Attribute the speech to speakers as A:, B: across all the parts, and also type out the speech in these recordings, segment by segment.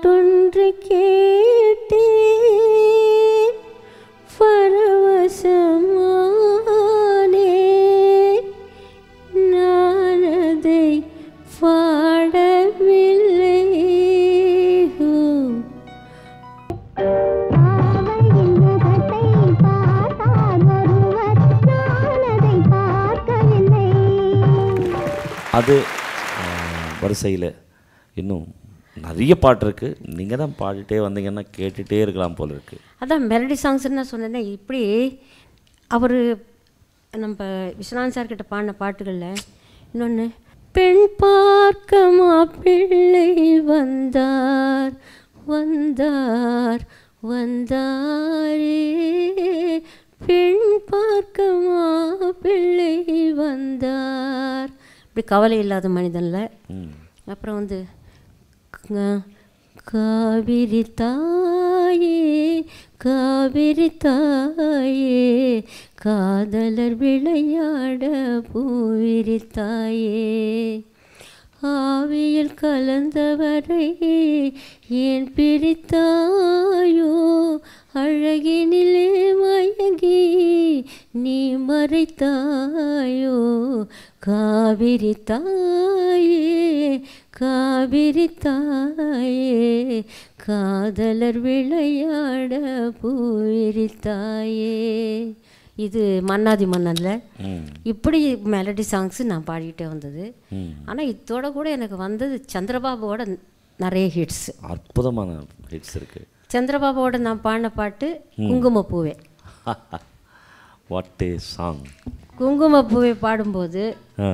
A: பாட்டொன்று கேட்டேன் பரவசமானேன் நான் அதை பாடவில்லை ஓ.
B: பாவையின் முகத்தை பார்த்தார் ஒருவர் நான் அதை பார்க்கவில்லை
C: அது வரிசையில் இன்னும் நிறைய பாட்டு இருக்குது நீங்கள் தான் பாடிட்டே வந்தீங்கன்னா கேட்டுகிட்டே இருக்கலாம் போல இருக்குது
A: அதான் மெலடி சாங்ஸ்ன்னு நான் சொன்னேனே இப்படி அவர் நம்ம விஸ்வநாத் சார் கிட்ட பாடின பாட்டுகளில் இன்னொன்று பெண் பார்க்க மாப்பிள்ளை வந்தார் வந்தார் வந்தாரே பெண் பார்க்க மாப்பிள்ளை வந்தார் இப்படி கவலை இல்லாத மனிதனில் அப்புறம் வந்து க- காவிரி தாயே காவிரி தாயே காதலர் விளையாட பூவிரி தாயே ஆவியில் கலந்தவரை ஏன் பிரித்தாயோ அழகினிலே மயங்கி நீ மறைத்தாயோ காவிரி தாயே காவிரி தாயே காதலர் விளையாட பூவிரி தாயே இது மன்னாதி மன்னன்ல இப்படி மெலடி சாங்ஸ் நான் பாடிக்கிட்டே வந்தது ஆனால் இதோட கூட எனக்கு வந்தது சந்திரபாபுவோட நிறைய ஹிட்ஸ்
C: அற்புதமான ஹிட்ஸ் இருக்குது
A: சந்திரபாபுவோட நான் பாடின பாட்டு குங்குமப்பூவே
C: வாட் ஏ சாங்
A: குங்குமப்பூவே பாடும்போது
C: ஆ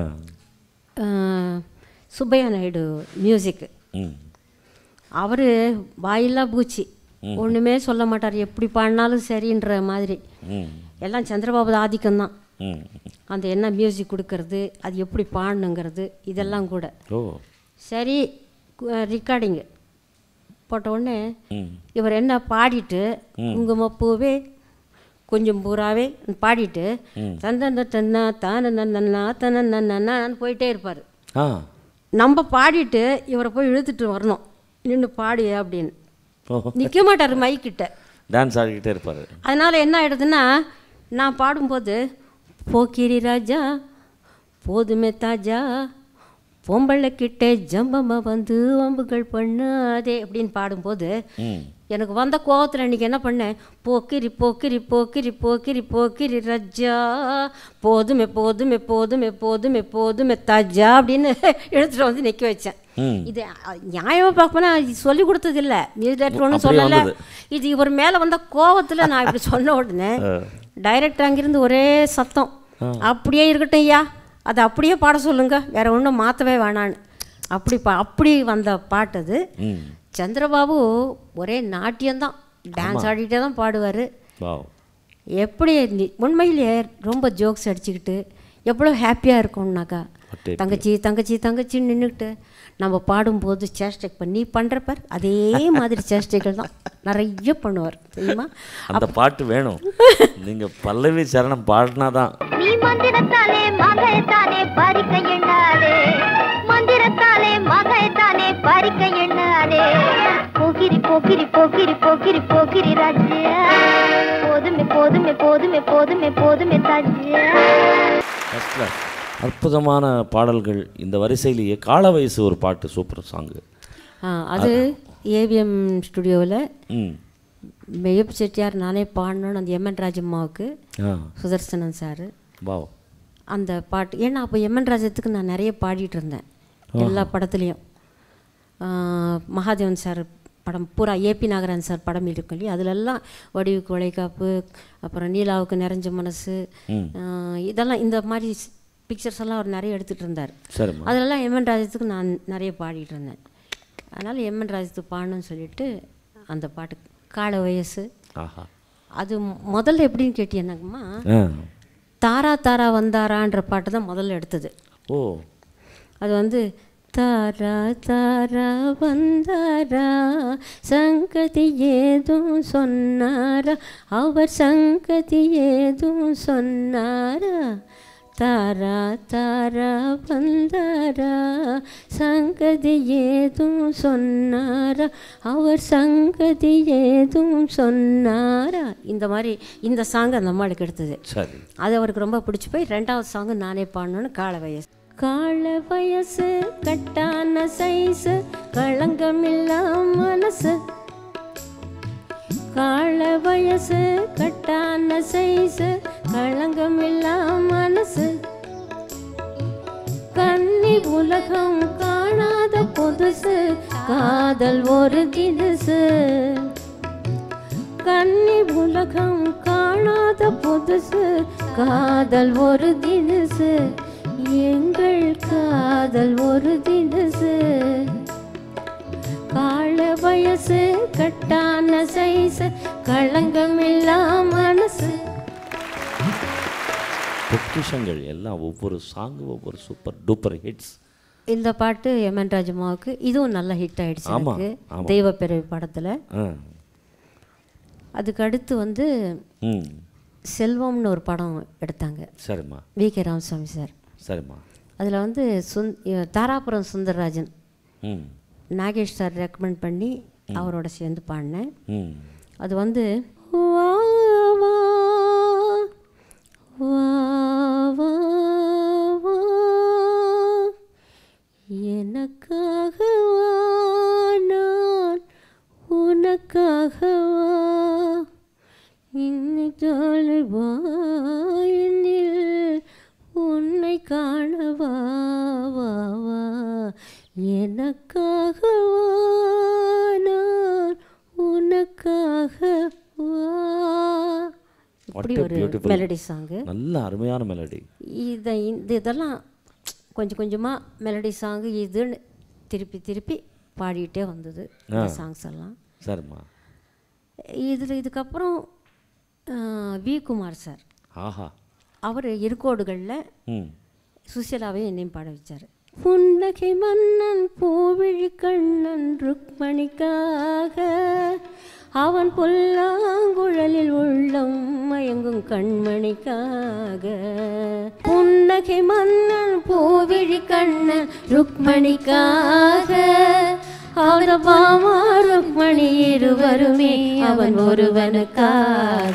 A: ஆஹ், சுப்பையா நாயுடு மியூசிக்
C: ம்
A: அவர் வாயில்லா பூச்சி ஒன்றுமே சொல்ல மாட்டார் எப்படி பாடினாலும் சரின்ற மாதிரி
C: ம்
A: எல்லாம் சந்திரபாபு ஆதிக்கம்தான்
C: ம்
A: அந்த என்ன மியூசிக் கொடுக்கறது அது எப்படி பாடணுங்கிறது இதெல்லாம் கூட
C: ஓ
A: சரி ரெக்கார்டிங்கு போட்ட உடனே
C: ம்
A: இவர் என்ன பாடிட்டு குங்குமப்பூவே கொஞ்சம் பூராவே பாடிட்டு தந்த தன்னா தான நன்னா தன நன்னான்னு போயிட்டே இருப்பார்
C: ஆ
A: நம்ம பாடிட்டு இவரை போய் இழுத்துட்டு வரணும் நின்று பாடு அப்படின்னு
C: ஓ
A: நிற்க மாட்டார் மைக்கிட்ட
C: டான்ஸ் ஆடிக்கிட்டே இருப்பார்
A: அதனால் என்ன ஆயிடுதுன்னா நான் பாடும்போது போக்கிரி ராஜா போதுமே தாஜா பொம்பளை கிட்டே ஜம்பம்மா வந்து வம்புகள் பண்ணாதே அப்படின்னு பாடும்போது
C: ம்
A: எனக்கு வந்த கோவத்தில் அன்றைக்கி என்ன பண்ணேன் போக்கிரி போக்கிரி போக்கிரி போக்கிரி போக்கிரி ரஜ்ஜா போதுமே போதுமே போதுமே போதுமே போதுமே தாஜா அப்படின்னு எடுத்துகிட்டு வந்து நிற்க வச்சேன்
C: ம்
A: இது நியாயமாக பார்ப்போனா இது சொல்லி கொடுத்தது இல்லை மியூசிக் ஒன்றும்
C: அப்படியே
A: சொல்லலை
C: வந்தது.
A: இது இவர் மேலே வந்த கோவத்தில் நான் இப்படி சொன்ன உடனே டைரக்டர் அங்கிருந்து ஒரே சத்தம் அப்படியே இருக்கட்டும் ஐயா அதை அப்படியே பாட சொல்லுங்க வேற ஒன்றும் மாற்றவே வேணான்னு அப்படி பா அப்படி வந்த பாட்டு அது
C: ம்
A: சந்திரபாபு ஒரே நாட்டியம்தான் டான்ஸ் ஆடிட்டே தான் பாடுவார்
C: வாவ்
A: எப்படி நி- உண்மையிலேயே ரொம்ப ஜோக்ஸ் அடிச்சுக்கிட்டு எவ்வளோ ஹாப்பியாக இருக்கும்னாக்கா
C: What a
A: தங்கச்சி தங்கச்சி தங்கச்சின்னு நின்றுக்கிட்டு நம்ம பாடும்போது சேஷ்டை பண்ணி பண்ணுறப்பார் அதே மாதிரி சேஷ்டைகள் தான் நிறைய பண்ணுவார் தெரியுமா
C: அந்த பாட்டு வேணும் நீங்கள் பல்லவி சரணம் பாடினாதான்
B: நீ மந்திரத்தாலே மகைத்தானே பறிக்க எண்ணாதே மந்திரத்தாலே மகைத்தானே பறிக்க எண்ணாதே போகிரி போகிரி போகிரி போகிரி போகிரி ராஜ்யா போதுமே போதுமே போதுமே போதுமே போதுமே தாஜ்யா
C: First class. அற்புதமான பாடல்கள் இந்த வரிசையிலேயே கால வயசு ஒரு பாட்டு சூப்பர் சாங்கு
A: ஆ, அது ஏவிஎம் ஸ்டுடியோவில்
C: ம்
A: மெய்யப் செட்டியார் நானே பாடணும்னு அந்த எம்என் ராஜம்மாவுக்கு
C: ஆ
A: சுதர்சனன் சார்
C: வாவ்
A: அந்த பாட்டு ஏன்னா அப்போ எம்என் ராஜத்துக்கு நான் நிறைய பாடிட்டு இருந்தேன் எல்லா படத்துலேயும் மகாதேவன் சார் படம் பூரா ஏபி நாகராஜன் சார் படம் இருக்கும் இல்லையா அதிலெல்லாம் வடிவுக்கு உழைக்காப்பு அப்புறம் நீலாவுக்கு நிறைஞ்ச மனசு ஆ, இதெல்லாம் இந்த மாதிரி பிக்சர்ஸ் எல்லாம் அவர் நிறைய எடுத்துகிட்டு இருந்தார்
C: சரிம்மா
A: அதிலெல்லாம் எம்என் ராஜத்துக்கு நான் நிறைய பாடிட்டு இருந்தேன் அதனால் எம்என் ராஜத்துக்கு பாடணும்னு சொல்லிட்டு அந்த பாட்டு கால வயசு
C: ஆஹா
A: அது முதல்ல எப்படின்னு கேட்டீங்கன்னாக்கம்மா
C: ஆ
A: தாரா தாரா வந்தாரான்ற பாட்டு தான் முதல்ல எடுத்தது
C: ஓ
A: அது வந்து தாரா தாரா வந்தாரா சங்கதி ஏதும் சொன்னாரா அவர் சங்கதி ஏதும் சொன்னாரா தாரா தாரா வந்தாரா சங்கதி ஏதும் சொன்னாரா அவர் சங்கதி ஏதும் சொன்னாரா இந்த மாதிரி இந்த சாங் அந்த அம்மாளுக்கு எடுத்தது
C: சரி
A: அது அவருக்கு ரொம்ப பிடிச்சி போய் ரெண்டாவது சாங் நானே பாடணும்னு கால வயசு கால வயசு கட்டான சைஸு களங்கமில்லா மனசு கால வயசு கட்டான சைஸு களங்கமில்லா மனசு கன்னி உலகம் காணாத புதுசு காதல் ஒரு தினசு கன்னி உலகம் காணாத புதுசு காதல் ஒரு தினசு எங்கள் காதல் ஒரு தினசு கால வயசு கட்டான சைஸ் களங்கமில்லா மனசு
C: பொக்கிஷங்கள் எல்லாம் ஒவ்வொரு சாங்கு ஒவ்வொரு சூப்பர் டூப்பர் ஹிட்ஸ்
A: இந்த பாட்டு எம்என் ராஜமாவுக்கு இதுவும் நல்ல ஹிட் ஆயிடுச்சு
C: ஆமா,
A: எனக்கு
C: ஆமா.
A: தெய்வ பிறவி படத்தில்
C: ஆ
A: அதுக்கு அடுத்து வந்து
C: ம்
A: செல்வம்னு ஒரு படம் எடுத்தாங்க
C: சரிம்மா
A: வி கே ராமசாமி சார்
C: சரிம்மா
A: அதில் வந்து சுந் இ- தாராபுரம் சுந்தரராஜன்
C: ம்
A: நாகேஷ் சார் ரெக்கமெண்ட் பண்ணி அவரோட சேர்ந்து பாடினேன்
C: ம்
A: அது வந்து வா வா வா வா வா எனக்காக வா நான் உனக்காக வா இன்னைக்கு வா என்னில் உன்னை காண வா வா வா எனக்காக வா நான் உனக்காக வா இப்படி
C: What a
A: ஒரு
C: beautiful-
A: மெலடி சாங்கு
C: நல்ல அருமையான மெலடி
A: இதை இந்த இதெல்லாம் கொஞ்சம் கொஞ்சமாக மெலடி சாங்கு இதுன்னு திருப்பி திருப்பி பாடிட்டே வந்தது இந்த சாங்ஸ் எல்லாம்
C: சரிம்மா
A: இதில் இதுக்கப்புறம் ஆ, வி குமார் சார்
C: ஆஹா
A: அவர் இருக்கோடுகளில்
C: ம்
A: சுசிலாவையும் என்னையும் பாட வச்சார் புன்னகை மன்னன் பூவிழி கண்ணன் ருக்மணிக்காக அவன் புல்லாங்குழலில் உள்ளம் மயங்கும் கண்மணிக்காக புன்னகை மன்னன் பூவிழி கண்ணன் ருக்மணிக்காக அவர பாமா ருக்மணி இருவருமே அவன் ஒருவனுக்காக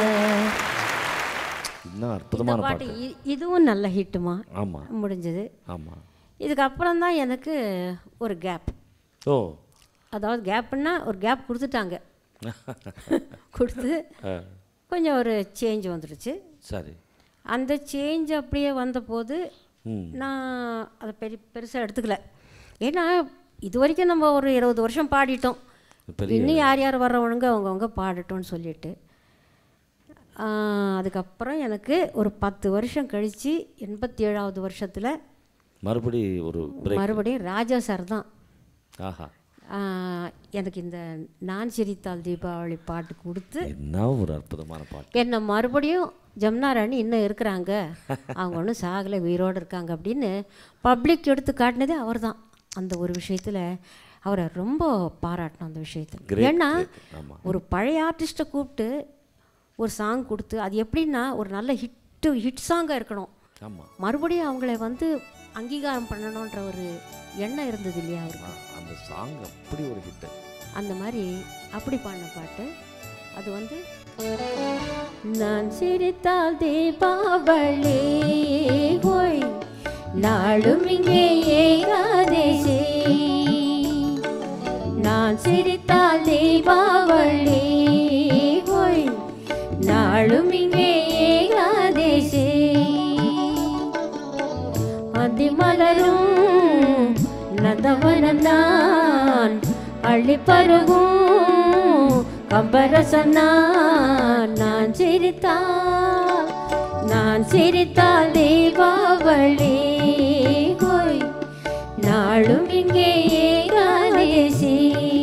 C: இன்னும்
A: இந்த
C: அற்புதமான
A: பாட்டு
C: பாட்டு
A: இ- இதுவும் நல்ல ஹிட்டுமா
C: ஆமாம்
A: முடிஞ்சது
C: ஆமாம்
A: இதுக்கப்புறம் தான் எனக்கு ஒரு கேப்
C: ஓ
A: அதாவது கேப்புன்னா ஒரு கேப் கொடுத்துட்டாங்க கொடுத்து
C: ஆ,
A: கொஞ்சம் ஒரு சேஞ்ச் வந்துடுச்சு
C: சரி
A: அந்த சேஞ்ச் அப்படியே வந்தபோது
C: ம்
A: நான் அதை பெரிய பெருசாக எடுத்துக்கல ஏன்னா இது வரைக்கும் நம்ம ஒரு இருபது வருஷம் பாடிட்டோம்
C: பெரிய
A: இன்னும் யார் யார் வர்றவனுங்க அவங்கவுங்க பாடட்டும்னு சொல்லிட்டு ஆ, அதுக்கப்புறம் எனக்கு ஒரு பத்து வருஷம் கழித்து எண்பத்தி ஏழாவது வருஷத்தில்
C: மறுபடி ஒரு பிரேக்
A: மறுபடியும் ராஜா சார் தான்
C: ஆஹா
A: ஆ, எனக்கு இந்த நான் சிரித்தால் தீபாவளி பாட்டு கொடுத்து
C: என்ன ஒரு அற்புதமான பாட்டு
A: என்னை மறுபடியும் ஜமுனா ராணி இன்னும் இருக்கிறாங்க அவங்க ஒன்றும் சாகலை உயிரோடு இருக்காங்க அப்படின்னு பப்ளிக் எடுத்து காட்டினதே அவர் தான் அந்த ஒரு விஷயத்தில் அவரை ரொம்ப பாராட்டணும் அந்த விஷயத்தில்
C: Great,
A: ஏன்னா
C: great. ஆமா.
A: ஒரு பழைய ஆர்டிஸ்ட்டை கூப்பிட்டு ஒரு சாங் கொடுத்து அது எப்படின்னா ஒரு நல்ல ஹிட்டு ஹிட் சாங்காக இருக்கணும்
C: ஆமாம்
A: மறுபடியும் அவங்கள வந்து அங்கீகாரம் பண்ணணுன்ற ஒரு எண்ணம் இருந்தது இல்லையா அவருக்கு
C: அந்த சாங் அப்படி ஒரு ஹிட்டு
A: அந்த மாதிரி அப்படி பாடின பாட்டு அது வந்து நான் சிரித்தால் தீபாவளி ஹோய் நாளும் இங்கே ஏகாதேசி நான் சிரித்தால் தீபாவளி ஹோய் நாளும் இங்கே ஏகாதேசி அதிமலரும் நந்தவனந்தான் அள்ளி பருகும் கம்பரசனான் நான் சிரித்தால் நான் சிரித்தால் தீபாவளி ஹோய் நாளும் இங்கே ஏகாதேசி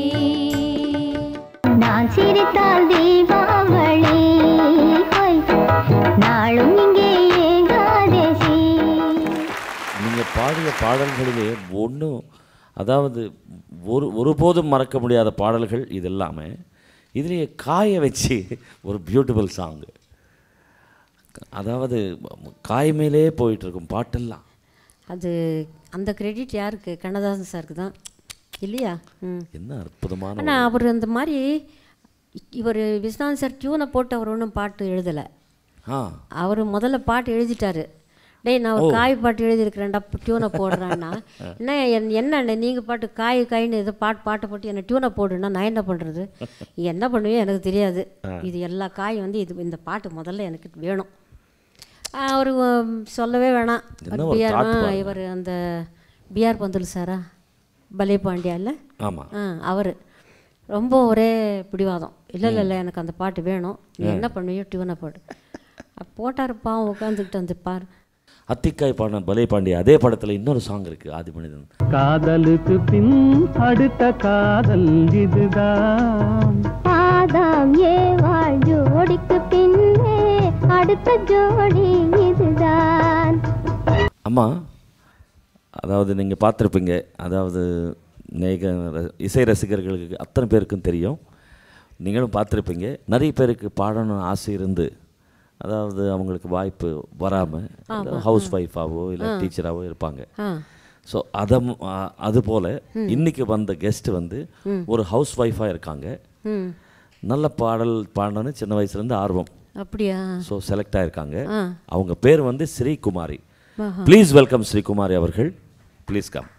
B: நான் சிரித்தால் தீபாவளி ஹோய், நாளும் இங்கே ஏகாதசி
C: நீங்கள் பாடிய பாடல்களிலே ஒன்றும் அதாவது ஒரு ஒருபோதும் மறக்க முடியாத பாடல்கள் இது எல்லாமே இதுலேயே காய வச்சு ஒரு பியூட்டிஃபுல் சாங்கு அதாவது காய் மேலே போயிட்டு இருக்கும் பாட்டெல்லாம்
A: அது அந்த கிரெடிட் யாருக்கு கண்ணதாசன் சாருக்கு தான் இல்லையா ம்
C: என்ன அற்புதமான
A: ஆனால் அவர் அந்த மாதிரி இவர் விஸ்வநாத் சார் டியூனை போட்டு அவர் ஒன்றும் பாட்டு எழுதலை
C: ஆ
A: அவர் முதல்ல பாட்டு எழுதிட்டாரு டேய் நான் ஒரு காய் பாட்டு எழுதியிருக்கிறேன்டா டியூனை போடுறேன்னா என்ன என் என்ன நீங்கள் பாட்டு காய் காயின்னு ஏதோ பாட்டு பாட்டை போட்டு என்ன டியூனை போடுன்னா நான் என்ன பண்ணுறது என்ன பண்ணுவேன் எனக்கு தெரியாது இது எல்லா காயும் வந்து இது இந்த பாட்டு முதல்ல எனக்கு வேணும் அவர் சொல்லவே வேணாம்
C: என்ன ஒரு
A: பிஆர்
C: thought பாருங்க.
A: இவர் அந்த பிஆர் பந்துல் சாரா பலே பாண்டியா இல்லை
C: ஆமாம்
A: ஆ அவர் ரொம்ப ஒரே பிடிவாதம் இல்லை இல்லை இல்லை எனக்கு அந்த பாட்டு வேணும் நீ என்ன பண்ணுவியோ டியூனை போடு அப்ப போட்டாரு பாவம் உட்காந்துக்கிட்டு வந்து பார்
C: அத்திக்காய் பாடின பலே பாண்டி அதே படத்தில் இன்னொரு சாங் இருக்குது ஆதி மனிதன்
D: காதலுக்கு பின் அடுத்த காதல் இதுதான்
B: ஆதாம் ஏவாள் ஜோடிக்கு பின்னே அடுத்த ஜோடி இதுதான்
C: அம்மா அதாவது நீங்கள் பார்த்துருப்பீங்க அதாவது நேக ர- இசை ரசிகர்களுக்கு அத்தனை பேருக்கும் தெரியும் நீங்களும் பார்த்துருப்பீங்க நிறைய பேருக்கு பாடணும்னு ஆசை இருந்து அதாவது அவங்களுக்கு வாய்ப்பு வராமல் ஹவுஸ் ஒய்ஃபாவோ இல்லை டீச்சராகவோ இருப்பாங்க
A: ஆ
C: ஸோ அதை அது போல் இன்னைக்கு வந்த கெஸ்ட் வந்து ஒரு ஹவுஸ் ஒய்ஃபாக இருக்காங்க
A: ம்
C: நல்ல பாடல் பாடணும்னு சின்ன வயசுலேருந்து ஆர்வம்
A: அப்படியா
C: ஸோ செலக்ட் ஆயிருக்காங்க
A: ஆ.
C: அவங்க பேர் வந்து ஸ்ரீகுமாரி
A: ஆஹா.
C: ப்ளீஸ் வெல்கம் ஸ்ரீகுமாரி அவர்கள் ப்ளீஸ் கம்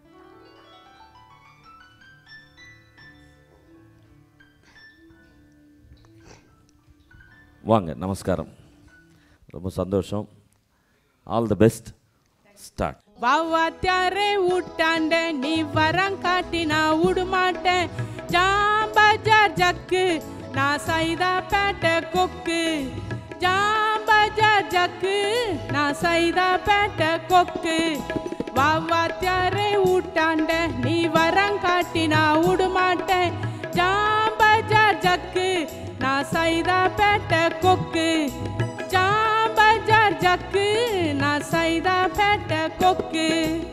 C: வாங்க நமஸ்காரம் ரொம்ப சந்தோஷம் ஆல் தி பெஸ்ட் ஸ்டார்ட்
E: வாத்தியாரே விட்டாண்ட நீ வரம் காட்டி நான் விடமாட்டேன் ஜாம்பஜார் ஜக்கு நான் சைதா பேட்டை கொக்கு ஜாம்பஜார் ஜக்கு நான் சைதா பேட்டை கொக்கு வாத்தியாரே விட்டாண்ட நீ வரம் காட்டி நான் விடமாட்டேன் ஜாம்பஜார் ஜக்கு நான் சைதா பேட்டை கொக்கு ஜாம்பஜார் ஜக்கு நான் சைதா பேட்டை கொக்கு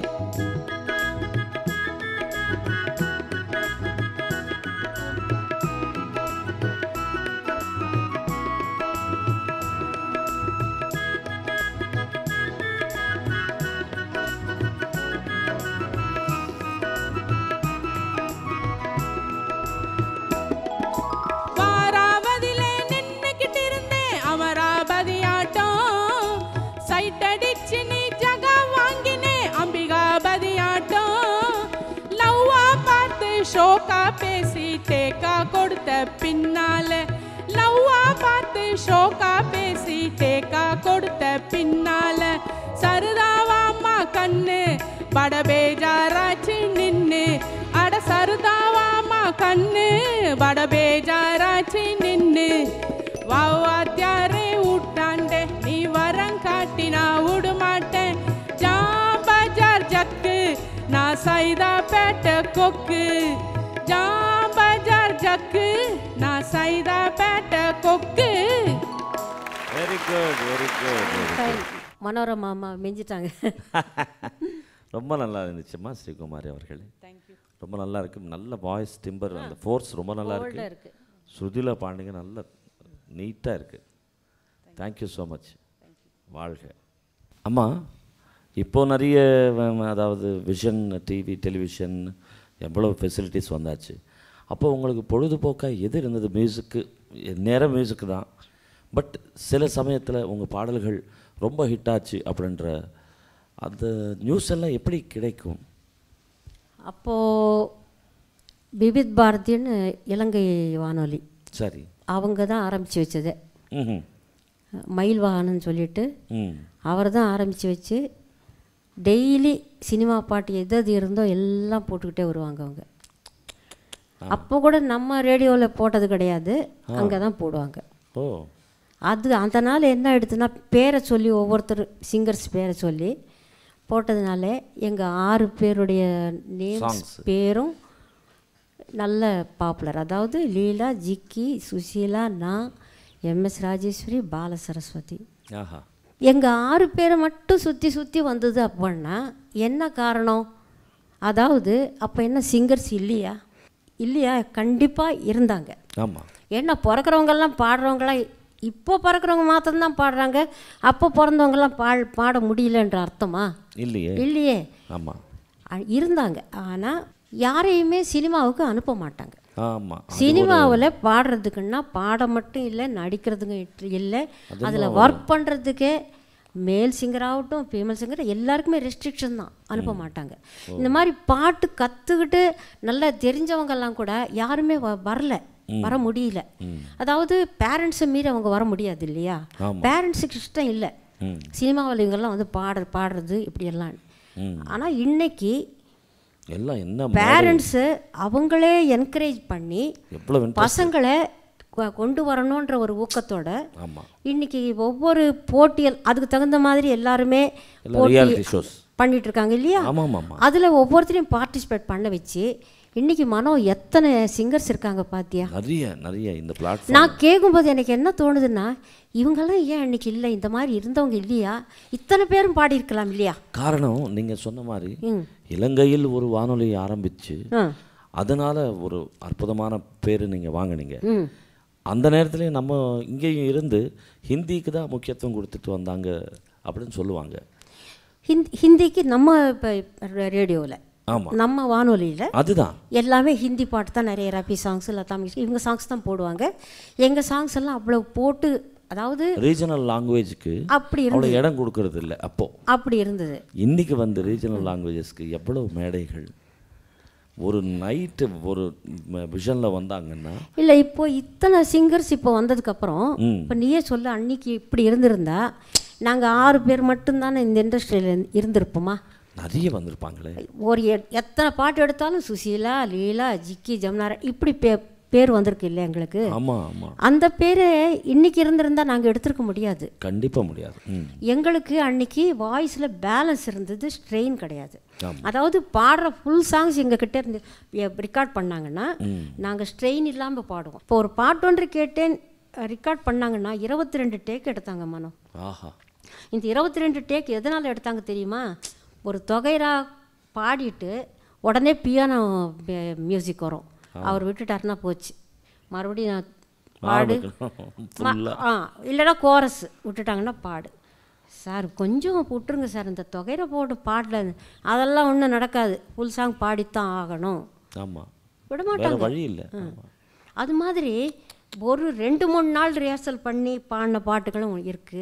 E: வாராவதிலே நின்னுக்கிட்டு இருந்தேன் அமராவதி ஆட்டம் சைட் அடிச்சு நீ ஜகா வாங்கினே அம்பிகாபதி ஆட்டம் லவ்வா பார்த்து ஷோக்கா பேசி டேக்கா கொடுத்த பின்னால லவ்வா பார்த்து ஷோக்கா பேசி டேக்கா கொடுத்த பின்னால சருதாவாம்மா கண்ணு பட பேஜாராச்சு நின்னு அட சருதாவாம்மா கண்ணு பட பேஜாராச்சு நின்னு வாத்தியாரே விட்டாண்டே நீ வரம் காட்டி நான் விடமாட்டேன் ஜாம்பஜார் ஜக்கு நான் சைதா பேட்டை கொக்கு ஜாம்பஜார் ஜக்கு நான் சைதா பேட்டை கொக்கு
C: very good very good
A: Manorama அம்மா மிஞ்சிட்டாங்க
C: ரொம்ப நல்லா இருந்துச்சும்மா ஸ்ரீகுமாரி அவர்களே ரொம்ப நல்லா இருக்கு நல்ல வாய்ஸ் டிம்பர் அந்த ஃபோர்ஸ் ரொம்ப நல்லா இருக்கு
A: இருக்கு.
C: ஸ்ருதிலா பாண்டிங்க நல்ல நீட்டாக இருக்கு தேங்க்யூ ஸோ மச் வாழ்க அம்மா இப்போ நிறைய வ- அதாவது விஷன் டிவி டெலிவிஷன் எவ்வளோ ஃபெசிலிட்டிஸ் வந்தாச்சு அப்போ உங்களுக்கு பொழுதுபோக்காக எது இருந்தது மியூசிக்கு நேரம் மியூசிக்கு தான் பட் சில சமயத்தில் உங்கள் பாடல்கள் ரொம்ப ஹிட் ஆச்சு அப்படின்ற அந்த நியூஸ் எல்லாம் எப்படி கிடைக்கும்
A: அப்போது விவித் பாரதின்னு இலங்கை வானொலி
C: சரி
A: அவங்க தான் ஆரம்பித்து வச்சது
C: ம்
A: மயில் வாகனம்னு சொல்லிட்டு
C: ம்
A: அவர் தான் ஆரம்பித்து வச்சு டெய்லி சினிமா பாட்டு எது எது இருந்தோ எல்லாம் போட்டுக்கிட்டே வருவாங்க அவங்க அப்போ கூட நம்ம ரேடியோவில் போட்டது கிடையாது அங்கே தான் போடுவாங்க
C: ஓ
A: அது அந்த நாள் என்ன எடுத்துன்னா பேரை சொல்லி ஒவ்வொருத்தர் சிங்கர்ஸ் பேரை சொல்லி போட்டதுனால எங்கள் ஆறு பேருடைய நேம்ஸ்
C: Songs.
A: பேரும் நல்ல பாப்புலர் அதாவது லீலா ஜிக்கி சுசீலா நான் எம்எஸ் ராஜேஸ்வரி பால சரஸ்வதி
C: ஆஹா
A: எங்கள் ஆறு பேரை மட்டும் சுற்றி சுற்றி வந்தது அப்படின்னா என்ன காரணம் அதாவது அப்போ என்ன சிங்கர்ஸ் இல்லையா இல்லையா கண்டிப்பாக இருந்தாங்க
C: ஆமாம்
A: ஏன்னா பிறக்கிறவங்கெல்லாம் பாடுறவங்களாம் இப்போ பிறக்கிறவங்க மாத்திரம்தான் பாடுறாங்க அப்போ பிறந்தவங்கலாம் பா பாட முடியலன்ற அர்த்தமா
C: இல்லையே
A: இல்லையே
C: ஆமாம்
A: அ- இருந்தாங்க ஆனால் யாரையுமே சினிமாவுக்கு அனுப்ப மாட்டாங்க
C: ஆமாம்
A: சினிமாவில் பாடுறதுக்குன்னா பாட மட்டும் இல்லை நடிக்கிறதுக்கு இல்லை அதில் ஒர்க் பண்ணுறதுக்கே மேல் சிங்கர் ஆகட்டும் ஃபீமேல் சிங்கர் எல்லாருக்குமே ரெஸ்ட்ரிக்ஷன் தான் அனுப்ப மாட்டாங்க இந்த மாதிரி பாட்டு கற்றுக்கிட்டு நல்லா தெரிஞ்சவங்கெல்லாம் கூட யாருமே வ- வரல வர முடியல அதாவது பேரண்ட்ஸை மீறி அவங்க வர முடியாது இல்லையா பேரண்ட்ஸுக்கு இஷ்டம் இல்லை
C: ம்
A: சினிமாவில் இவங்கெல்லாம் வந்து பாடுற பாடுறது இப்படியெல்லாம் ஆனால் இன்னைக்கு
C: எல்லாம் என்ன
A: பேரண்ட்ஸு அவங்களே என்கரேஜ் பண்ணி
C: எவ்வளோ
A: பசங்களை கொ- கொண்டு வரணுன்ற ஒரு ஊக்கத்தோட
C: ஆமாம்
A: இன்னைக்கு ஒவ்வொரு போட்டியல் அதுக்கு தகுந்த மாதிரி எல்லாருமே
C: எல்லாம் ரியாலிட்டி ஷோஸ்
A: பண்ணிட்டு இருக்காங்க இல்லையா
C: ஆமாம் ஆமாம்
A: அதில் ஒவ்வொருத்தரையும் பார்ட்டிசிபேட் பண்ண வச்சு இன்னைக்கு மனம் எத்தனை சிங்கர்ஸ் இருக்காங்க பாத்தியா
C: நிறைய நிறைய இந்த பிளாட்ஃபார்ம்
A: நான் கேட்கும்போது எனக்கு என்ன தோணுதுன்னா இவங்கெல்லாம் ஏன் இன்னைக்கு இல்லை இந்த மாதிரி இருந்தவங்க இல்லையா இத்தனை பேரும் பாடியிருக்கலாம் இல்லையா
C: காரணம் நீங்கள் சொன்ன மாதிரி
A: ம்
C: இலங்கையில் ஒரு வானொலி ஆரம்பித்து
A: ஆ
C: அதனால் ஒரு அற்புதமான பேர் நீங்கள் வாங்குனீங்க
A: ம்
C: அந்த நேரத்துலேயும் நம்ம இங்கேயும் இருந்து ஹிந்திக்கு தான் முக்கியத்துவம் கொடுத்துட்டு வந்தாங்க அப்படின்னு சொல்லுவாங்க
A: ஹிந்தி ஹிந்திக்கு நம்ம இப்போ ரேடியோவில்
C: ஆமாம்
A: நம்ம வானொலியில்
C: அதுதான்
A: எல்லாமே ஹிந்தி பாட்டு தான் நிறைய ரபி சாங்ஸ் லதா மியூசிக் இவங்க சாங்ஸ் தான் போடுவாங்க எங்கள் சாங்ஸ் எல்லாம் அவ்வளோ போட்டு அதாவது
C: ரீஜனல் லாங்குவேஜ்க்கு
A: அப்படி
C: அவ்வளோ
A: இருந்தது
C: இடம் கொடுக்கறது இல்லை அப்போது
A: அப்படி இருந்தது
C: இன்னைக்கு வந்து ரீஜனல் லாங்குவேஜஸ்க்கு எவ்வளவு மேடைகள் ஒரு நைட்டு ஒரு விஷனில் வந்தாங்கன்னா
A: இல்லை இப்போ இத்தனை சிங்கர்ஸ் இப்போ வந்ததுக்கப்புறம்
C: ம்.
A: இப்போ நீயே சொல்ல அன்னைக்கு இப்படி இருந்திருந்தா நாங்கள் ஆறு பேர் மட்டும்தானே இந்த இண்டஸ்ட்ரியில் இருந்திருப்போமா
C: நிறைய வந்திருப்பாங்களே
A: ஒரு எ- எத்தனை பாட்டு எடுத்தாலும் சுசீலா லீலா ஜிக்கி ஜமுனாரா இப்படி பே பேர் வந்திருக்கு இல்லை எங்களுக்கு
C: ஆமாம் ஆமாம்
A: அந்த பேர் இன்னைக்கு இருந்திருந்தா நாங்கள் எடுத்திருக்க முடியாது
C: கண்டிப்பாக முடியாது ம்
A: எங்களுக்கு அன்னைக்கு வாய்ஸில் பேலன்ஸ் இருந்தது ஸ்ட்ரெயின் கிடையாது
C: ஆமா.
A: அதாவது பாடுற ஃபுல் சாங்ஸ் எங்ககிட்ட இருந்து ரெக்கார்ட் பண்ணாங்கன்னா நாங்கள் ஸ்ட்ரெயின் இல்லாமல் பாடுவோம் இப்போ ஒரு பாட்டு ஒன்று கேட்டேன் ரெக்கார்ட் பண்ணாங்கன்னா இருபத்தி ரெண்டு டேக் எடுத்தாங்க மனம்
C: ஆஹா
A: இந்த இருபத்தி ரெண்டு டேக் எதனால் எடுத்தாங்க தெரியுமா ஒரு தொகைரா பாடிட்டு உடனே பியானோ மியூசிக் வரும் அவர் விட்டுட்டாருன்னா போச்சு மறுபடியும் நான் பாடு
C: ஃபுல்லாக
A: ஆ இல்லைன்னா கோரஸ் விட்டுட்டாங்கன்னா பாடு சார் கொஞ்சம் விட்டுருங்க சார் இந்த தொகையில போட்டு பாடல அதெல்லாம் ஒன்றும் நடக்காது ஃபுல் சாங் பாடித்தான் ஆகணும்
C: ஆமாம்
A: விட
C: வேற
A: மாட்டாங்க
C: வழி இல்லை ஆமா.
A: அது மாதிரி ஒரு ரெண்டு மூணு நாள் ரிஹர்சல் பண்ணி பாடின பாட்டுகளும் இருக்குது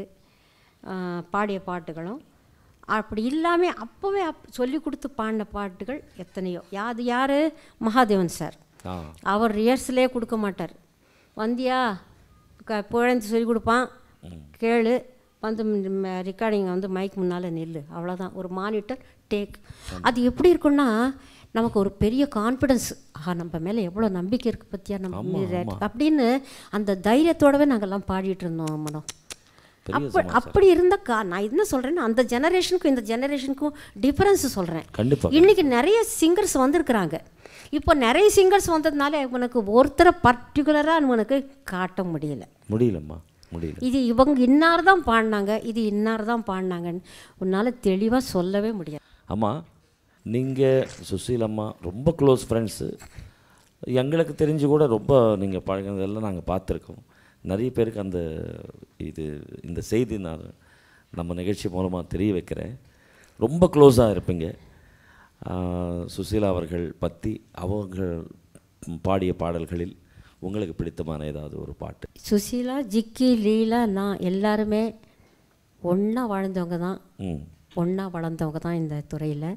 A: பாடிய பாட்டுகளும் அப்படி இல்லாமல் அப்போவே அப் சொல்லி கொடுத்து பாடின பாட்டுகள் எத்தனையோ யாது யார் மகாதேவன் சார்
C: ஆ
A: அவர் ரிஹர்சலே கொடுக்க மாட்டார் வந்தியா க புழந்து சொல்லி கொடுப்பான் கேளு வந்து ரெக்கார்டிங் வந்து மைக் முன்னால் நில்லு அவ்வளோதான் ஒரு மானிட்டர் டேக் அது எப்படி இருக்குன்னா நமக்கு ஒரு பெரிய கான்ஃபிடன்ஸ் ஆஹா நம்ம மேலே எவ்வளோ நம்பிக்கை இருக்குது பற்றியா நம்ம மீது அப்படின்னு அந்த தைரியத்தோடவே நாங்கள்லாம் பாடிட்டு இருந்தோம் மேடம்
C: பெரிய
A: அப்ப அப்படி இருந்த கா நான் என்ன சொல்கிறேன்னா அந்த ஜெனரேஷனுக்கும் இந்த ஜெனரேஷனுக்கும் டிஃப்ரென்ஸ் சொல்கிறேன்
C: கண்டிப்பாக
A: இன்னைக்கு நிறைய சிங்கர்ஸ் வந்திருக்கிறாங்க இப்போ நிறைய சிங்கர்ஸ் வந்ததுனால உனக்கு ஒருத்தரை பர்டிகுலராக உனக்கு காட்ட முடியல
C: முடியலம்மா முடியல
A: இது இவங்க இன்னார் தான் பாடினாங்க இது இன்னார் தான் பாடினாங்கன்னு உன்னால் தெளிவாக சொல்லவே முடியாது
C: அம்மா நீங்கள் சுசீலம்மா ரொம்ப க்ளோஸ் ஃப்ரெண்ட்ஸு எங்களுக்கு தெரிஞ்சு கூட ரொம்ப நீங்கள் பழகினதெல்லாம் நாங்கள் பார்த்துருக்கோம் நிறைய பேருக்கு அந்த இது இந்த செய்தி நான் நம்ம நிகழ்ச்சி மூலமாக தெரிய வைக்கிறேன் ரொம்ப க்ளோஸாக இருப்பீங்க ஆஹ், சுசீலா அவர்கள் பற்றி அவர்கள் பாடிய பாடல்களில் உங்களுக்கு பிடித்தமான ஏதாவது ஒரு பாட்டு
A: சுசீலா ஜிக்கி லீலா நான் எல்லாருமே ஒன்றா வாழ்ந்தவங்க தான்
C: ம்
A: ஒன்றா வளர்ந்தவங்க தான் இந்த துறையில்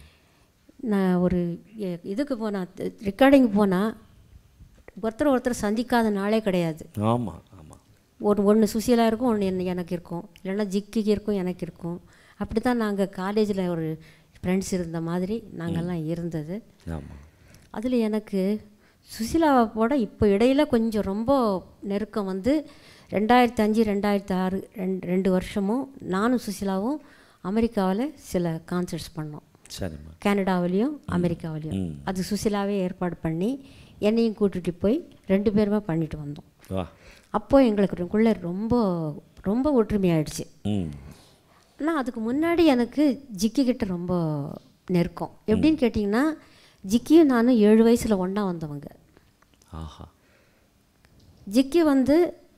A: நான் ஒரு எ- இதுக்கு போனால் ரெக்கார்டிங் போனால் ஒருத்தர் ஒருத்தர் சந்திக்காத நாளே கிடையாது
C: ஆமாம் ஆமாம்
A: ஒரு ஒன்று சுசீலா இருக்கும் ஒன்று எனக்கு இருக்கும் இல்லைன்னா ஜிக்கிக்கு இருக்கும் எனக்கு இருக்கும் அப்படி தான் நாங்கள் காலேஜில் ஒரு ஃப்ரெண்ட்ஸ் இருந்த மாதிரி நாங்கள்லாம் இருந்தது
C: ஆமாம்
A: அதில் எனக்கு சுசீலாவோட இப்போ இடையில கொஞ்சம் ரொம்ப நெருக்கம் வந்து ரெண்டாயிரத்தி அஞ்சு ரெண்டாயிரத்தி ஆறு ரெண்டு ரெண்டு வருஷமும் நானும் சுசீலாவும் அமெரிக்காவில் சில கான்சர்ட்ஸ் பண்ணோம்
C: சரிம்மா
A: கனடாவிலையும் அமெரிக்காவிலையும்
C: ம்.
A: அது சுசீலாவே ஏற்பாடு பண்ணி என்னையும் கூட்டிகிட்டு போய் ரெண்டு பேருமே பண்ணிட்டு வந்தோம்
C: வா
A: அப்போ எங்களுக்குள்ளே ரொம்ப ரொம்ப ஒற்றுமையாயிடுச்சு
C: ம்
A: ஆனால் அதுக்கு முன்னாடி எனக்கு ஜிக்கி கிட்ட ரொம்ப நெருக்கம் எப்படின்னு கேட்டிங்கன்னா ஜிக்கியும் நானும் ஏழு வயசில் ஒன்றா வந்தவங்க
C: ஆஹா
A: ஜிக்கி வந்து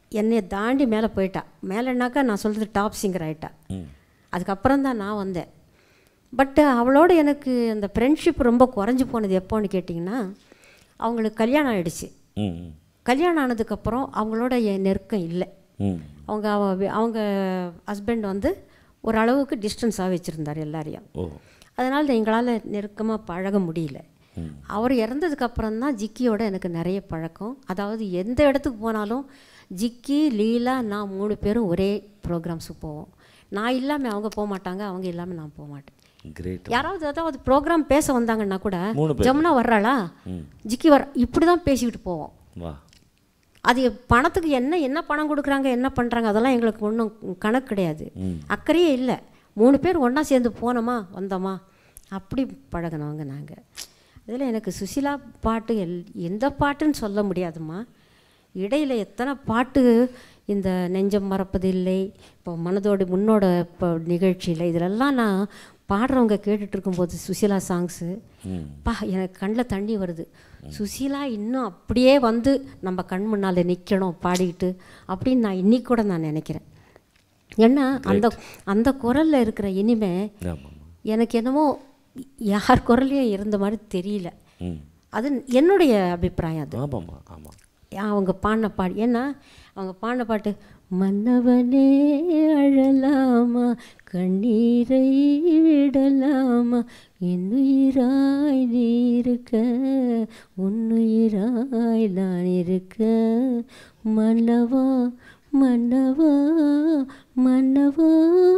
A: என்னைய தாண்டி மேலே போயிட்டா மேலேனாக்கா நான் சொல்கிறது டாப் சிங்கர் ஆயிட்டா
C: ம்
A: அதுக்கப்புறம் தான் நான் வந்தேன் பட்டு அவளோட எனக்கு அந்த ஃப்ரெண்ட்ஷிப் ரொம்ப குறைஞ்சி போனது எப்போன்னு கேட்டிங்கன்னா அவங்களுக்கு கல்யாணம் ஆயிடுச்சு
C: ம் ம்.
A: கல்யாணம் ஆனதுக்கப்புறம் அவங்களோட என் நெருக்கம் இல்லை
C: ம்
A: அவங்க அவ- அவங்க ஹஸ்பண்ட் வந்து ஓரளவுக்கு டிஸ்டன்ஸாக வச்சுருந்தார் எல்லாரையும்
C: ஓ
A: அதனால் எங்களால் நெருக்கமாக பழக முடியல அவர் இறந்ததுக்கப்புறம் தான் ஜிக்கியோட எனக்கு நிறைய பழக்கம் அதாவது எந்த இடத்துக்கு போனாலும் ஜிக்கி லீலா நான் மூணு பேரும் ஒரே ப்ரோக்ராம்ஸுக்கு போவோம் நான் இல்லாமல் அவங்க போக மாட்டாங்க அவங்க இல்லாமல் நான் போக மாட்டேன்
C: கிரேட்
A: யாராவது அதாவது ப்ரோக்ராம் பேச வந்தாங்கன்னா கூட
C: மூணு பேர்.
A: ஜமுனா வர்றாளா ஜிக்கி வர இப்படி தான் பேசிக்கிட்டு போவோம்
C: வா
A: அது பணத்துக்கு என்ன என்ன பணம் கொடுக்குறாங்க என்ன பண்ணுறாங்க அதெல்லாம் எங்களுக்கு ஒன்றும் கணக்கு கிடையாது அக்கறையே இல்லை மூணு பேர் ஒன்றா சேர்ந்து போனோமா வந்தோமா அப்படி பழகினவங்க நாங்கள் இதில் எனக்கு சுசிலா பாட்டு எல் எந்த பாட்டுன்னு சொல்ல முடியாதும்மா இடையில் எத்தனை பாட்டு இந்த நெஞ்சம் மறப்பதில்லை இப்போ மனதோடு முன்னோட இப்போ நிகழ்ச்சியில் இதிலெல்லாம் நான் பாடுறவங்க கேட்டுட்டு இருக்கும்போது சுசிலா சாங்ஸு பா எனக்கு கண்ணில் தண்ணி வருது சுசீலா இன்னும் அப்படியே வந்து நம்ம கண் முன்னால் நிற்கணும் பாடிக்கிட்டு அப்படின்னு நான் இன்னைக்கு கூட நான் நினைக்கிறேன் ஏன்னா அந்த அந்த குரலில் இருக்கிற இனிமை
C: ஆமாம்
A: எனக்கு என்னமோ யார் குரல்லையும் இருந்த மாதிரி தெரியல
C: ம்
A: அது என்னுடைய அபிப்பிராயம் அது
C: ஆமாம்மா ஆமாம்
A: அவங்க பாடின பாடு ஏன்னா அவங்க பாடின பாட்டு மன்னவனே அழலாமா கண்ணீரை விடலாமா என்னுயிராய் நீ இருக்க உன்னுயிராய் நான் இருக்க மன்னவா மன்னவா மன்னவா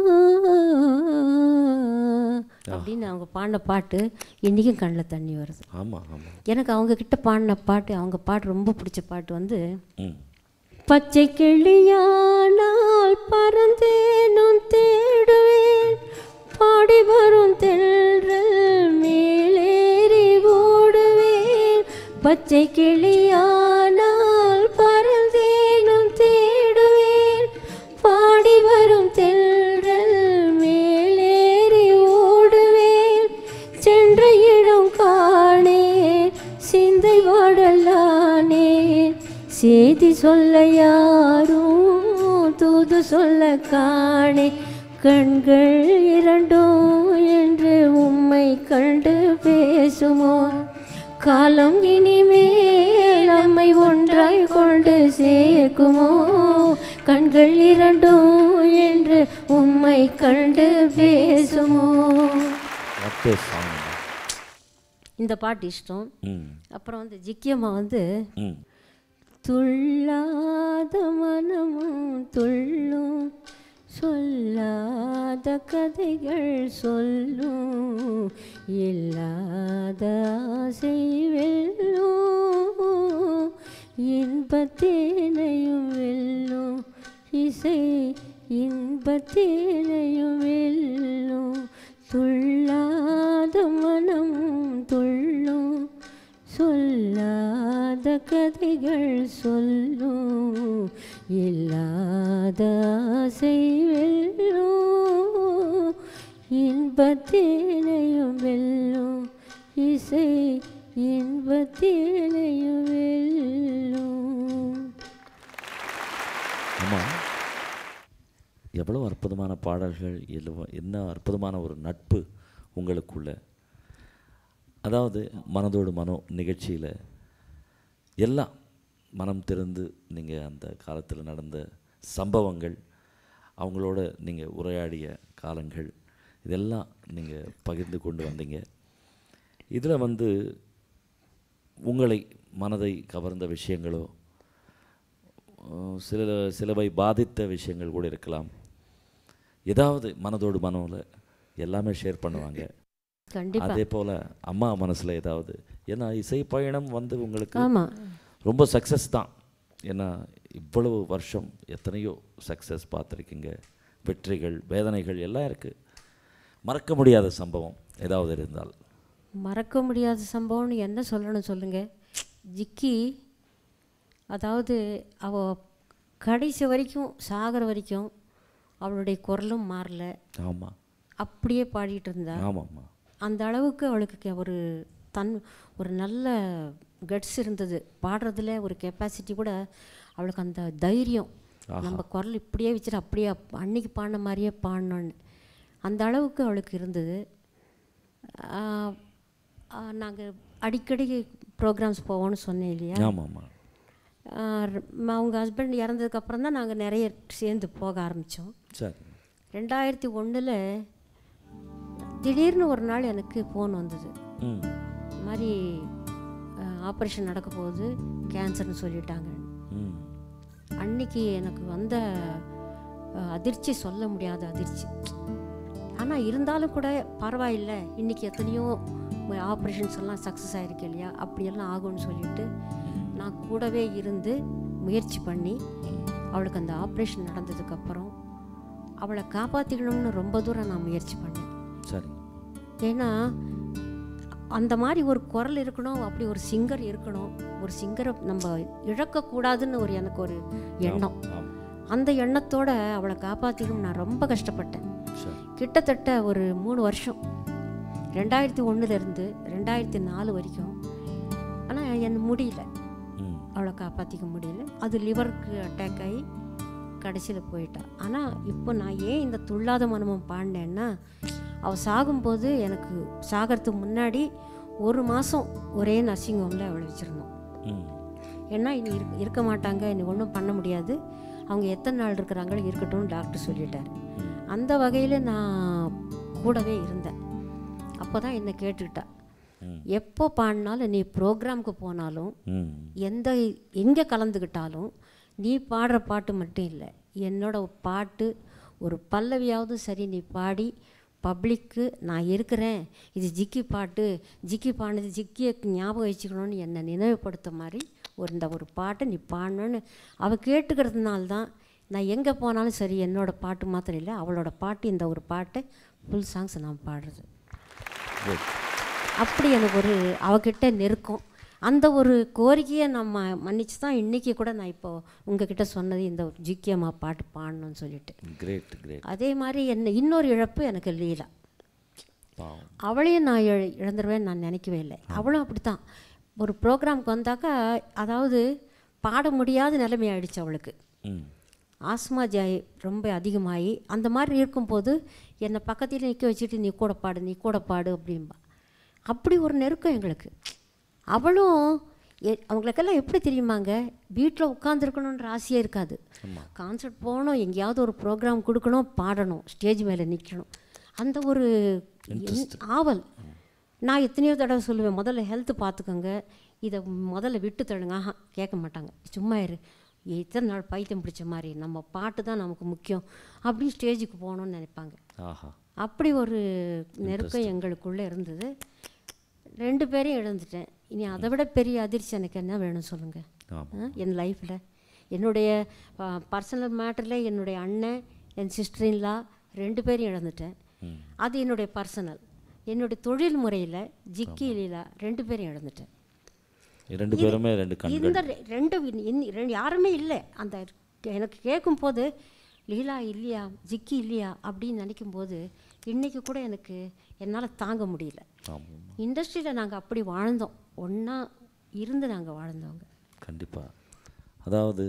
A: அப்படின்னு அவங்க பாடின பாட்டு இன்றைக்கும் கண்ணில் தண்ணி வருது
C: ஆமாம் ஆமாம்
A: எனக்கு அவங்க கிட்ட பாடின பாட்டு அவங்க பாட்டு ரொம்ப பிடிச்ச பாட்டு வந்து
C: ம்
A: பச்சை கிளியானால் பறந்தேனும் தேடுவேன் பாடி வரும் தென்றல் மேலேறி ஓடுவேன் பச்சை கிளியானால் பறந்தேனும் தேடுவேன் பாடி வரும் தென்றல் மேலேறி ஓடுவேன் சென்ற இடம் காணேன் சிந்தை வாடலானேன் செய்தி சொல்ல யாரும் தூது சொல்ல காணே கண்கள் இரண்டும் என்று உம்மை கண்டு பேசுமோ காலம் இனிமேல் நம்மை ஒன்றாய் கொண்டு சேர்க்குமோ கண்கள் இரண்டும் என்று உம்மை கண்டு பேசுமோ
C: வாட் சாங்
A: இந்த பாட்டு இஷ்டம்
C: ம்
A: அப்புறம் வந்து ஜிக்கியம்மா வந்து
C: ம்
A: துள்ளாத மனமும் துள்ளும் சொல்லாத கதைகள் சொல்லும் இல்லாத ஆசை வெல்லும் இன்பத்தேனையும் வெல்லும் இசை இன்பத்தேனையும் வெல்லும் துள்ளாத மனமும் துள்ளும் சொல்லாத கதைகள் சொல்லும் இல்லாத ஆசை வெல்லும் இன்பத்தேனையும் வெல்லும் இசை இன்பத்தேனையும் வெல்லும்
C: ஆமாம் எவ்வளோ அற்புதமான பாடல்கள் எவ்வளவு என்ன அற்புதமான ஒரு நட்பு உங்களுக்குள்ள அதாவது மனதோடு மனோ நிகழ்ச்சியில் எல்லாம் மனம் திறந்து நீங்கள் அந்த காலத்தில் நடந்த சம்பவங்கள் அவங்களோட நீங்கள் உரையாடிய காலங்கள் இதெல்லாம் நீங்கள் பகிர்ந்து கொண்டு வந்தீங்க இதில் வந்து உங்களை மனதை கவர்ந்த விஷயங்களோ அஹ் சில சிலவை பாதித்த விஷயங்கள் கூட இருக்கலாம் ஏதாவது மனதோடு மனோவில் எல்லாமே ஷேர் பண்ணுவாங்க
A: கண்டிப்பா
C: அதே போல் அம்மா மனசில் ஏதாவது ஏன்னா இசை பயணம் வந்து உங்களுக்கு
A: ஆமா
C: ரொம்ப சக்ஸஸ் தான் ஏன்னா இவ்வளவு வருஷம் எத்தனையோ சக்ஸஸ் பார்த்துருக்கீங்க வெற்றிகள் வேதனைகள் எல்லாம் இருக்குது மறக்க முடியாத சம்பவம் ஏதாவது இருந்தால்
A: மறக்க முடியாத சம்பவம்னு என்ன சொல்லணும் சொல்லுங்க ஜிக்கி அதாவது அவ கடைசி வரைக்கும் சாகிற வரைக்கும் அவளுடைய குரலும் மாறல
C: ஆமாம்
A: அப்படியே பாடிட்டு இருந்தா
C: ஆமாம்மா
A: அந்த அளவுக்கு அவளுக்கு ஒரு தன் ஒரு நல்ல கட்ஸ் இருந்தது பாடுறதுல ஒரு கெப்பாசிட்டி கூட அவளுக்கு அந்த தைரியம் நம்ம குரல் இப்படியே வச்சுட்டு அப்படியே அப்- அன்னைக்கு பாடின மாதிரியே பாடணுன்னு அந்த அளவுக்கு அவளுக்கு இருந்தது நாங்கள் அடிக்கடி ப்ரோக்ராம்ஸ் போவோம்னு சொன்னேன் இல்லையா
C: ஆமாம் ஆமாம்
A: ஆஹ் ம- அவங்க ஹஸ்பண்ட் இறந்ததுக்கப்புறம் தான் நாங்கள் நிறைய சேர்ந்து போக ஆரம்பித்தோம்
C: சரி
A: ரெண்டாயிரத்தி ஒன்றில் திடீர்னு ஒரு நாள் எனக்கு ஃபோன் வந்தது
C: ம்
A: இந்த மாதிரி ஆப்ரேஷன் நடக்க போகுது கேன்சர்னு சொல்லிட்டாங்க
C: ம்
A: அன்னைக்கு எனக்கு வந்த அஹ், அதிர்ச்சி சொல்ல முடியாத அதிர்ச்சி ஆனால் இருந்தாலும் கூட பரவாயில்ல இன்னைக்கு எத்தனையோ ஆப்ரேஷன்ஸ் எல்லாம் சக்ஸஸ் ஆகிருக்கு இல்லையா அப்படியெல்லாம் ஆகும்னு சொல்லிட்டு நான் கூடவே இருந்து முயற்சி பண்ணி அவளுக்கு அந்த ஆப்ரேஷன் நடந்ததுக்கப்புறம் அவளை காப்பாற்றிக்கணும்னு ரொம்ப தூரம் நான் முயற்சி பண்ணேன்
C: சரி
A: ஏன்னா அந்த மாதிரி ஒரு குரல் இருக்கணும் அப்படி ஒரு சிங்கர் இருக்கணும் ஒரு சிங்கரை நம்ம இழக்கக்கூடாதுன்னு ஒரு எனக்கு ஒரு எண்ணம்
C: ஆமாம்
A: அந்த எண்ணத்தோட அவளை காப்பாற்றிக்கணும் நான் ரொம்ப கஷ்டப்பட்டேன்
C: சரி
A: கிட்டத்தட்ட ஒரு மூணு வருஷம் ரெண்டாயிரத்தி ஒன்றுலேருந்து ரெண்டாயிரத்தி நாலு வரைக்கும் ஆனால் என்ன முடியல
C: ம்
A: அவளை காப்பாற்றிக்க முடியல அது லிவருக்கு அட்டாக் ஆகி கடைசியில் போயிட்டா ஆனால் இப்போ நான் ஏன் இந்த துள்ளாத மனமும் பாடினேன்னா அவள் சாகும்போது எனக்கு சாகிறதுக்கு முன்னாடி ஒரு மாதம் ஒரே நர்சிங் ஹோமில் அவளை வச்சுருந்தோம்
C: ம்
A: ஏன்னா இனி இருக்க இருக்க மாட்டாங்க இனி ஒன்றும் பண்ண முடியாது அவங்க எத்தனை நாள் இருக்கிறாங்களோ இருக்கட்டும்னு டாக்டர் சொல்லிட்டார் அந்த வகையில் நான் கூடவே இருந்தேன் அப்போ தான் என்னை கேட்டுக்கிட்டா
C: ம்.
A: எப்போ பாடினாலும் நீ ப்ரோக்ராமுக்கு போனாலும்
C: ம்
A: எந்த எங்கே கலந்துக்கிட்டாலும் நீ பாடுற பாட்டு மட்டும் இல்லை என்னோட பாட்டு ஒரு பல்லவியாவது சரி நீ பாடி பப்ளிக்கு நான் இருக்கிறேன் இது ஜிக்கி பாட்டு ஜிக்கி பாடினது ஜிக்கியை ஞாபகம் வச்சுக்கணும்னு என்னை நினைவுபடுத்த மாதிரி ஒரு இந்த ஒரு பாட்டை நீ பாடணுன்னு அவள் கேட்டுக்கிறதுனால தான் நான் எங்கே போனாலும் சரி என்னோட பாட்டு மாத்திரம் இல்லை அவளோட பாட்டு இந்த ஒரு பாட்டை ஃபுல் சாங்ஸ் நான் பாடுறது
C: Good.
A: அப்படி எனக்கு ஒரு அவகிட்ட நெருக்கம் அந்த ஒரு கோரிக்கையை நம்ம மன்னிச்சு தான் இன்றைக்கி கூட நான் இப்போ உங்ககிட்ட சொன்னது இந்த ஜிக்கியம்மா பாட்டு பாடணும்னு சொல்லிட்டு
C: கிரேட் கிரேட்
A: அதே மாதிரி என்ன இன்னொரு இழப்பு எனக்கு லீலா
C: பாவம்
A: அவளையும் நான் இழ இழந்துருவேன்னு நான் நினைக்கவே இல்லை அவளும் அப்படி தான் ஒரு ப்ரோக்ராம்க்கு வந்தாக்கா அதாவது பாட முடியாத நிலைமை ஆயிடுச்சு அவளுக்கு
C: ம்
A: ஆஸ்மா ஜாய் ரொம்ப அதிகமாகி அந்த மாதிரி இருக்கும்போது என்னை பக்கத்தில் நிற்க வச்சுட்டு நீ கூட பாடு நீ கூட பாடு அப்படிம்பா அப்படி ஒரு நெருக்கம் எங்களுக்கு அவளும் எ- அவங்களுக்கெல்லாம் எப்படி தெரியுமாங்க வீட்டில் உட்காந்துருக்கணுன்ற ஆசையே இருக்காது கான்சர்ட் போகணும் எங்கேயாவது ஒரு ப்ரோக்ராம் கொடுக்கணும் பாடணும் ஸ்டேஜ் மேலே நிற்கணும் அந்த ஒரு என்- ஆவல் நான் எத்தனையோ தடவை சொல்லுவேன் முதல்ல ஹெல்த்து பார்த்துக்கோங்க இதை முதல்ல விட்டு தள்ளுங்க ஆஹா கேட்க மாட்டாங்க சும்மா இரு இத்தனை நாள் பைத்தியம் பிடிச்ச மாதிரி நம்ம பாட்டு தான் நமக்கு முக்கியம் அப்படின்னு ஸ்டேஜுக்கு போகணும்னு நினைப்பாங்க
C: ஆஹா
A: அப்படி ஒரு நெருக்கம் எங்களுக்குள்ளே இருந்தது ரெண்டு பேரையும் இழந்துட்டேன் இனி அதை விட பெரிய அதிர்ச்சி எனக்கு என்ன வேணும் சொல்லுங்கள் என் லைஃப்பில் என்னுடைய பர்சனல் மேட்டரில் என்னுடைய அண்ணன் என் சிஸ்டரின்லா ரெண்டு பேரையும் இழந்துட்டேன் அது என்னுடைய பர்சனல் என்னுடைய தொழில் முறையில் ஜிக்கி லீலா ரெண்டு பேரையும் இழந்துட்டேன்
C: இரண்டு பேருமே ரெண்டு கண்கள்
A: இந்த ரெ- ரெண்டு இன்னி- ரெண்டு யாருமே இல்லை அந்த எனக்கு கேட்கும்போது லீலா இல்லையா ஜிக்கி இல்லையா அப்படின்னு நினைக்கும்போது இன்னைக்கு கூட எனக்கு என்னால் தாங்க முடியல
C: ஆமாம்
A: இண்டஸ்ட்ரியில் நாங்கள் அப்படி வாழ்ந்தோம் ஒன்றா இருந்து நாங்கள் வாழ்ந்தவங்க
C: கண்டிப்பாக அதாவது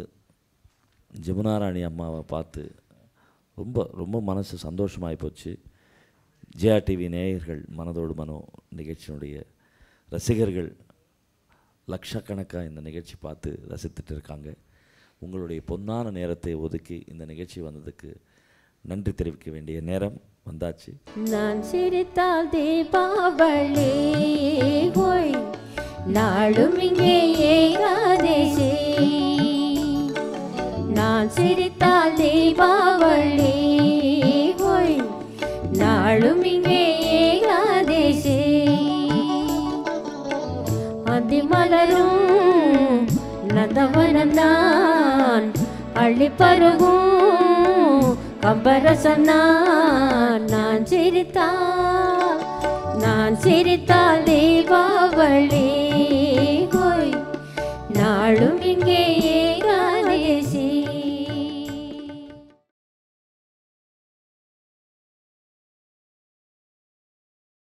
C: ஜமுனாராணி அம்மாவை பார்த்து ரொம்ப ரொம்ப மனசு சந்தோஷமாகி போச்சு ஜெயா டிவி நேயர்கள் மனதோடு மனோ நிகழ்ச்சியினுடைய ரசிகர்கள் லட்சக்கணக்காக இந்த நிகழ்ச்சி பார்த்து ரசித்துட்டு இருக்காங்க உங்களுடைய பொன்னான நேரத்தை ஒதுக்கி இந்த நிகழ்ச்சி வந்ததுக்கு நன்றி தெரிவிக்க வேண்டிய நேரம் வந்தாச்சு
A: நான் சிரித்தால் தீபாவளி ஹோய் நாளும் இங்கே ஏகாதேசி நான் சிரித்தால் தீபாவளி ஹோய் நாளும் இங்கே ஏகாதேசி அதிமலரும் நந்தவனம் நான் அள்ளிப்பருகும் கம்பரசம் நான் நான் சிரித்தால் நான் சிரித்தால் தீபாவளி ஹோய் நாளும் இங்கே